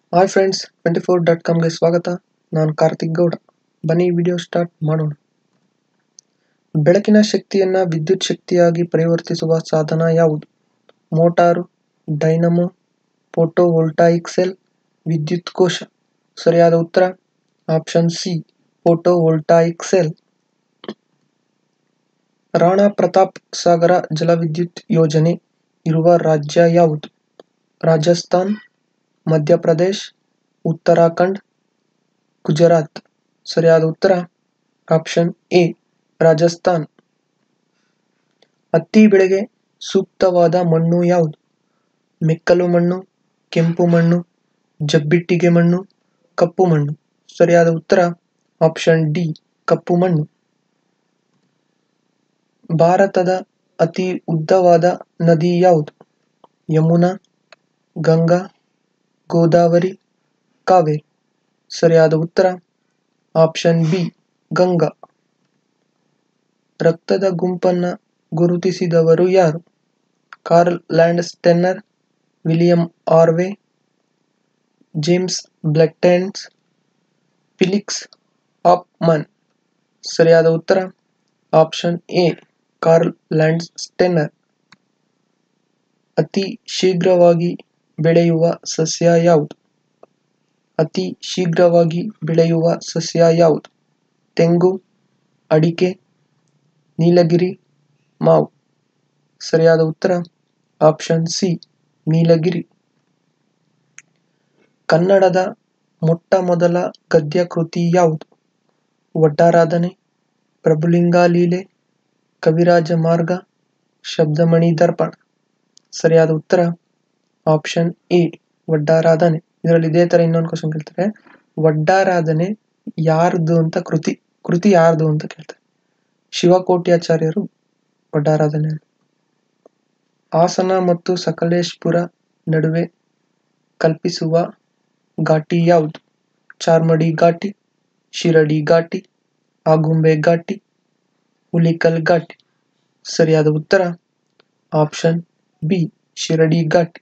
hi friends twenty four dot ಕಾಮ್ಗೆ ಸ್ವಾಗತ ನಾನು ಕಾರ್ತಿಕ್ ಗೌಡ ಬನ್ನಿ ವಿಡಿಯೋ ಸ್ಟಾರ್ಟ್ ಮಾಡೋಣ ಬೆಳಕಿನ ಶಕ್ತಿಯನ್ನು ವಿದ್ಯುತ್ ಶಕ್ತಿಯಾಗಿ ಪರಿವರ್ತಿಸುವ ಸಾಧನ ಯಾವುದು ಮೋಟಾರು ಡೈನಮೋ ಫೋಟೋವೋಲ್ಟಾಯಿಕ್ ಸೆಲ್ ವಿದ್ಯುತ್ ಕೋಶ ಸರಿಯಾದ ಉತ್ತರ option C photovoltaic cell Rana Pratap Sagar ಜಲವಿದ್ಯುತ್ ಯೋಜನೆ ಇರುವ ರಾಜ್ಯ ಯಾವುದು ರಾಜಸ್ಥಾನ್ ಮಧ್ಯಪ್ರದೇಶ್ ಉತ್ತರಾಖಂಡ್ ಗುಜರಾತ್ ಸರಿಯಾದ ಉತ್ತರ ಆಪ್ಷನ್ ಎ ರಾಜಸ್ಥಾನ್ ಹತ್ತಿ ಬೆಳೆಗೆ ಸೂಕ್ತವಾದ ಮಣ್ಣು ಯಾವುದು ಮೆಕ್ಕಲು ಮಣ್ಣು ಕೆಂಪು ಮಣ್ಣು ಜಬ್ಬಿಟ್ಟಿಗೆ ಮಣ್ಣು ಕಪ್ಪು ಮಣ್ಣು ಸರಿಯಾದ ಉತ್ತರ ಆಪ್ಷನ್ ಡಿ ಕಪ್ಪು ಮಣ್ಣು ಭಾರತದ ಅತಿ ಉದ್ದವಾದ ನದಿ ಯಾವುದು ಯಮುನಾ ಗಂಗಾ ಗೋದಾವರಿ ಕಾವೇರಿ ಸರಿಯಾದ ಉತ್ತರ ಆಪ್ಷನ್ ಬಿ ಗಂಗಾ ರಕ್ತದ ಗುಂಪನ್ನ ಗುರುತಿಸಿದವರು ಯಾರು Karl Landsteiner William Harvey James ಬ್ಲೆಕ್ಟೆನ್ಸ್ ಫಿಲಿಕ್ಸ್ ಹಾಪ್ಮನ್ ಸರಿಯಾದ ಉತ್ತರ ಆಪ್ಷನ್ ಎ ಕಾರ್ಲ್ ಲ್ಯಾಂಡ್ಸ್ಟೆನ್ನರ್ ಅತಿ ಶೀಘ್ರವಾಗಿ ಬೆಳೆಯುವ ಸಸ್ಯ ಯಾವುದು ಅತಿ ಶೀಘ್ರವಾಗಿ ಬೆಳೆಯುವ ಸಸ್ಯ ಯಾವುದು ತೆಂಗು ಅಡಿಕೆ ನೀಲಗಿರಿ ಮಾವು ಸರಿಯಾದ ಉತ್ತರ ಆಪ್ಷನ್ ಸಿ ನೀಲಗಿರಿ ಕನ್ನಡದ ಮೊಟ್ಟ ಮೊದಲ ಗದ್ಯ ಕೃತಿ ಯಾವುದು ಒಡ್ಡಾರಾಧನೆ ಪ್ರಭುಲಿಂಗ ಲೀಲೆ ಕವಿರಾಜ ಮಾರ್ಗ ಶಬ್ದಮಣಿ ದರ್ಪಣ ಸರಿಯಾದ ಉತ್ತರ ಆಪ್ಷನ್ ಎ ಒಡ್ಡಾರಾಧನೆ ಇದರಲ್ಲಿ ಇದೇ ತರ ಇನ್ನೊಂದು ಕ್ವಶನ್ ಕೇಳ್ತಾರೆ ಒಡ್ಡಾರಾಧನೆ ಯಾರ್ದು ಅಂತ ಕೃತಿ ಕೃತಿ ಯಾರ್ದು ಅಂತ ಕೇಳ್ತಾರೆ ಶಿವಕೋಟ್ಯಾಚಾರ್ಯರು ಒಡ್ಡಾರಾಧನೆ ಹಾಸನ ಮತ್ತು ಸಕಲೇಶ್ಪುರ ನಡುವೆ ಕಲ್ಪಿಸುವ ಘಾಟಿ ಯಾವುದು ಚಾರ್ಮಡಿ ಘಾಟಿ ಶಿರಡಿ ಘಾಟಿ ಆಗುಂಬೆ ಘಾಟಿ ಹುಲಿಕಲ್ ಘಾಟಿ ಸರಿಯಾದ ಉತ್ತರ ಆಪ್ಷನ್ ಬಿ ಶಿರಡಿ ಘಾಟಿ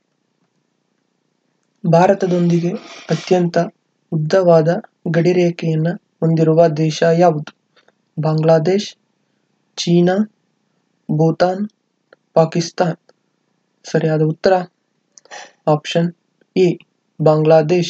ಭಾರತದೊಂದಿಗೆ ಅತ್ಯಂತ ಉದ್ದವಾದ ಗಡಿರೇಖೆಯನ್ನು ಹೊಂದಿರುವ ದೇಶ ಯಾವುದು ಬಾಂಗ್ಲಾದೇಶ್ ಚೀನಾ ಭೂತಾನ್ ಪಾಕಿಸ್ತಾನ್ ಸರಿಯಾದ ಉತ್ತರ ಆಪ್ಷನ್ ಎ ಬಾಂಗ್ಲಾದೇಶ್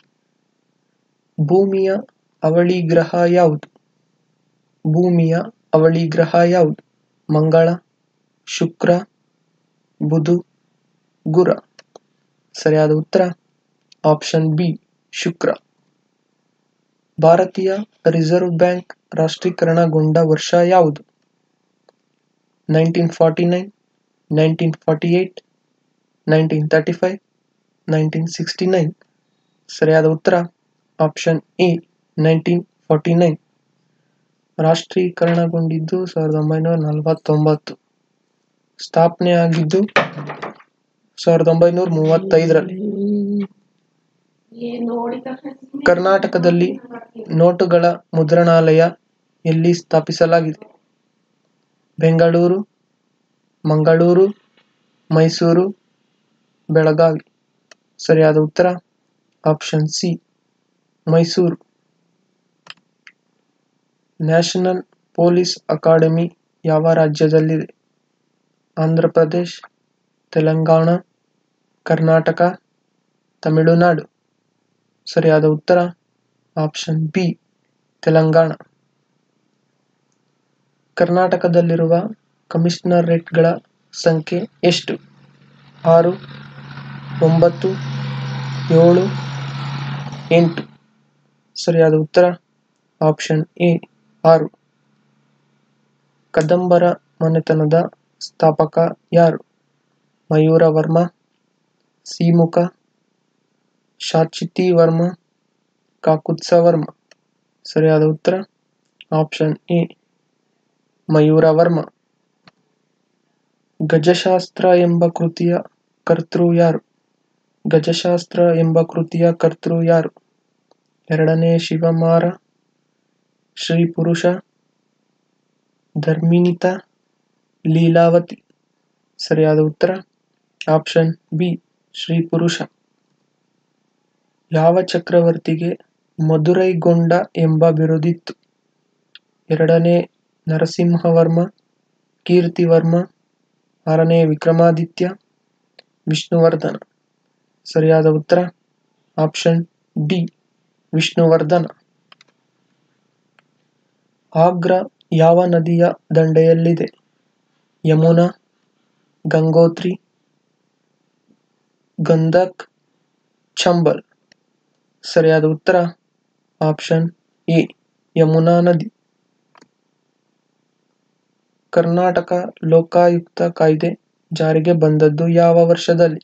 ಭೂಮಿಯ ಅವಳಿ ಗ್ರಹ ಯಾವುದು ಭೂಮಿಯ ಅವಳಿ ಗ್ರಹ ಯಾವುದು ಮಂಗಳ ಶುಕ್ರ ಬುಧು ಗುರ ಸರಿಯಾದ ಉತ್ತರ ಆಪ್ಷನ್ ಬಿ ಶುಕ್ರ ಭಾರತೀಯ ರಿಸರ್ವ್ ಬ್ಯಾಂಕ್ ರಾಷ್ಟ್ರೀಕರಣಗೊಂಡ ವರ್ಷ ಯಾವುದು nineteen forty nine nineteen forty eight nineteen thirty five nineteen sixty nine ಸರಿಯಾದ ಉತ್ತರ option A nineteen forty nine ರಾಷ್ಟ್ರೀಕರಣಗೊಂಡಿದ್ದು ಸಾವಿರದ ಒಂಬೈನೂರ ನಲವತ್ತೊಂಬತ್ತು ಸ್ಥಾಪನೆ ಆಗಿದ್ದು ಸಾವಿರದ ಒಂಬೈನೂರ ಮೂವತ್ತೈದರಲ್ಲಿ ಕರ್ನಾಟಕದಲ್ಲಿ ನೋಟುಗಳ ಮುದ್ರಣಾಲಯ ಎಲ್ಲಿ ಸ್ಥಾಪಿಸಲಾಗಿದೆ ಬೆಂಗಳೂರು ಮಂಗಳೂರು ಮೈಸೂರು ಬೆಳಗಾವಿ ಸರಿಯಾದ ಉತ್ತರ option C Mysuru national police academy ಯಾವ ರಾಜ್ಯದಲ್ಲಿದೆ ಆಂಧ್ರ ಪ್ರದೇಶ್ ತೆಲಂಗಾಣ ಕರ್ನಾಟಕ ತಮಿಳುನಾಡು ಸರಿಯಾದ ಉತ್ತರ ಆಪ್ಷನ್ ಬಿ ತೆಲಂಗಾಣ ಕರ್ನಾಟಕದಲ್ಲಿರುವ ಕಮಿಷನರೇಟ್ಗಳ ಸಂಖ್ಯೆ ಎಷ್ಟು ಆರು ಒಂಬತ್ತು ಏಳು ಎಂಟು ಸರಿಯಾದ ಉತ್ತರ ಆಪ್ಷನ್ ಎ ಆರು ಕದಂಬರ ಮನೆತನದ ಸ್ಥಾಪಕ ಯಾರು ಮಯೂರ ವರ್ಮ ಸಿಮುಖ ಶಾಚಿತಿ ವರ್ಮ ಕಾಕುತ್ಸ ವರ್ಮ ಸರಿಯಾದ ಉತ್ತರ ಆಪ್ಷನ್ ಎ ಮಯೂರ ವರ್ಮ ಗಜಶಾಸ್ತ್ರ ಎಂಬ ಕೃತಿಯ ಕರ್ತೃ ಯಾರು ಗಜಶಾಸ್ತ್ರ ಎಂಬ ಕೃತಿಯ ಕರ್ತೃ ಯಾರು ಎರಡನೇ ಶಿವಮಾರ ಶ್ರೀ ಪುರುಷ ಧರ್ಮಿಣಿತ ಲೀಲಾವತಿ ಸರಿಯಾದ ಉತ್ತರ ಆಪ್ಷನ್ ಬಿ ಶ್ರೀ ಪುರುಷ ಯಾವ ಚಕ್ರವರ್ತಿಗೆ ಮದುರೈಗೊಂಡ ಎಂಬ ಬಿರುದಿತ್ತು ಎರಡನೇ ನರಸಿಂಹವರ್ಮ ಕೀರ್ತಿವರ್ಮ ಆರನೇ ವಿಕ್ರಮಾದಿತ್ಯ ವಿಷ್ಣುವರ್ಧನ ಸರಿಯಾದ ಉತ್ತರ ಆಪ್ಷನ್ ಡಿ ವಿಷ್ಣುವರ್ಧನ ಆಗ್ರಾ ಯಾವ ನದಿಯ ದಂಡೆಯಲ್ಲಿದೆ ಯಮುನಾ ಗಂಗೋತ್ರಿ ಗಂಧಕ್ ಚಂಬಲ್ ಸರಿಯಾದ ಉತ್ತರ ಆಪ್ಷನ್ ಎ ಯಮುನಾ ನದಿ ಕರ್ನಾಟಕ ಲೋಕಾಯುಕ್ತ ಕಾಯ್ದೆ ಜಾರಿಗೆ ಬಂದದ್ದು ಯಾವ ವರ್ಷದಲ್ಲಿ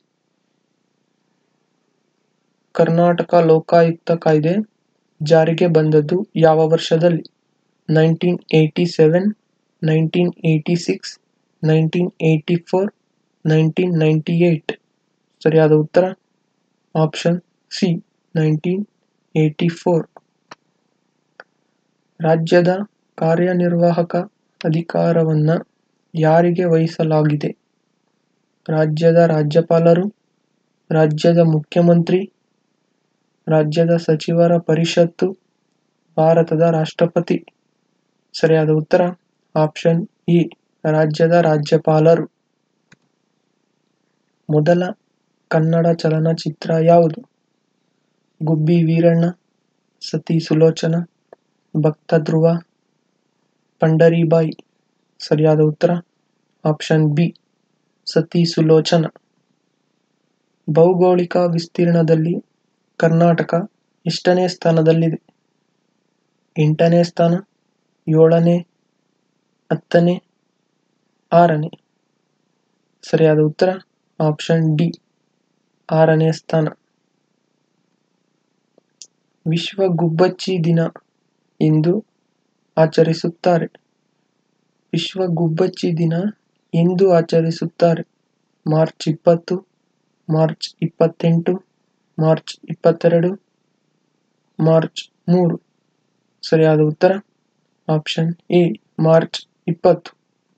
ಕರ್ನಾಟಕ ಲೋಕಾಯುಕ್ತ ಕಾಯ್ದೆ ಜಾರಿಗೆ ಬಂದದ್ದು ಯಾವ ವರ್ಷದಲ್ಲಿ nineteen eighty seven nineteen eighty six nineteen eighty four nineteen ninety eight ಸರಿಯಾದ ಉತ್ತರ option C nineteen eighty four ರಾಜ್ಯದ ಕಾರ್ಯನಿರ್ವಾಹಕ ಅಧಿಕಾರವನ್ನು ಯಾರಿಗೆ ವಹಿಸಲಾಗಿದೆ ರಾಜ್ಯದ ರಾಜ್ಯಪಾಲರು ರಾಜ್ಯದ ಮುಖ್ಯಮಂತ್ರಿ ರಾಜ್ಯದ ಸಚಿವರ ಪರಿಷತ್ತು ಭಾರತದ ರಾಷ್ಟ್ರಪತಿ ಸರಿಯಾದ ಉತ್ತರ ಆಪ್ಷನ್ ಇ ರಾಜ್ಯದ ರಾಜ್ಯಪಾಲರು ಮೊದಲ ಕನ್ನಡ ಚಲನಚಿತ್ರ ಯಾವುದು ಗುಬ್ಬಿ ವೀರಣ್ಣ ಸತಿ ಸುಲೋಚನ ಭಕ್ತ ಧ್ರುವ ಪಂಡರಿಬಾಯಿ ಸರಿಯಾದ ಉತ್ತರ ಆಪ್ಷನ್ ಬಿ ಸತಿ ಸುಲೋಚನ ಭೌಗೋಳಿಕ ವಿಸ್ತೀರ್ಣದಲ್ಲಿ ಕರ್ನಾಟಕ ಎಷ್ಟನೇ ಸ್ಥಾನದಲ್ಲಿದೆ ಎಂಟನೇ ಸ್ಥಾನ ಏಳನೇ ಹತ್ತನೇ ಆರನೇ ಸರಿಯಾದ ಉತ್ತರ ಆಪ್ಷನ್ ಡಿ ಆರನೇ ಸ್ಥಾನ ವಿಶ್ವ ಗುಬ್ಬಚ್ಚಿ ದಿನ ಎಂದು ಆಚರಿಸುತ್ತಾರೆ ವಿಶ್ವ ಗುಬ್ಬಚ್ಚಿ ದಿನ ಎಂದು ಆಚರಿಸುತ್ತಾರೆ ಮಾರ್ಚ್ ಇಪ್ಪತ್ತು ಮಾರ್ಚ್ ಇಪ್ಪತ್ತೆಂಟು ಮಾರ್ಚ್ ಇಪ್ಪತ್ತೆರಡು ಮಾರ್ಚ್ ಮೂರು ಸರಿಯಾದ ಉತ್ತರ ಆಪ್ಷನ್ ಎ ಮಾರ್ಚ್ ಇಪ್ಪತ್ತು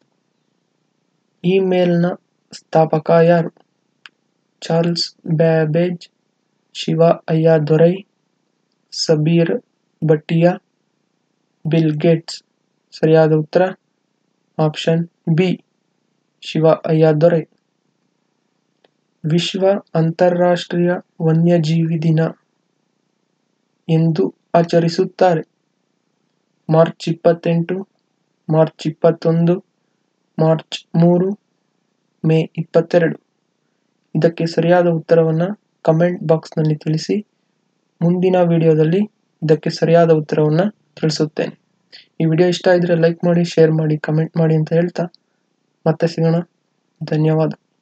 ಇಮೇಲ್ನ ಸ್ಥಾಪಕ ಯಾರು Charles Babbage Shiva Ayyadurai Sabeer Bhatia Bill Gates ಸರಿಯಾದ ಉತ್ತರ ಆಪ್ಷನ್ ಬಿ ಶಿವ ಅಯ್ಯಾದೊರೈ ವಿಶ್ವ ಅಂತಾರಾಷ್ಟ್ರೀಯ ವನ್ಯಜೀವಿ ದಿನ ಎಂದು ಆಚರಿಸುತ್ತಾರೆ ಮಾರ್ಚ್ ಇಪ್ಪತ್ತೆಂಟು ಮಾರ್ಚ್ ಇಪ್ಪತ್ತೊಂದು ಮಾರ್ಚ್ ಮೂರು ಮೇ ಇಪ್ಪತ್ತೆರಡು ಇದಕ್ಕೆ ಸರಿಯಾದ ಉತ್ತರವನ್ನು ಕಮೆಂಟ್ ಬಾಕ್ಸ್ನಲ್ಲಿ ತಿಳಿಸಿ ಮುಂದಿನ ವಿಡಿಯೋದಲ್ಲಿ ಇದಕ್ಕೆ ಸರಿಯಾದ ಉತ್ತರವನ್ನು ತಿಳಿಸುತ್ತೇನೆ ಈ ವಿಡಿಯೋ ಇಷ್ಟ ಇದ್ದರೆ ಲೈಕ್ ಮಾಡಿ ಶೇರ್ ಮಾಡಿ ಕಮೆಂಟ್ ಮಾಡಿ ಅಂತ ಹೇಳ್ತಾ ಮತ್ತೆ ಸಿಗೋಣ ಧನ್ಯವಾದ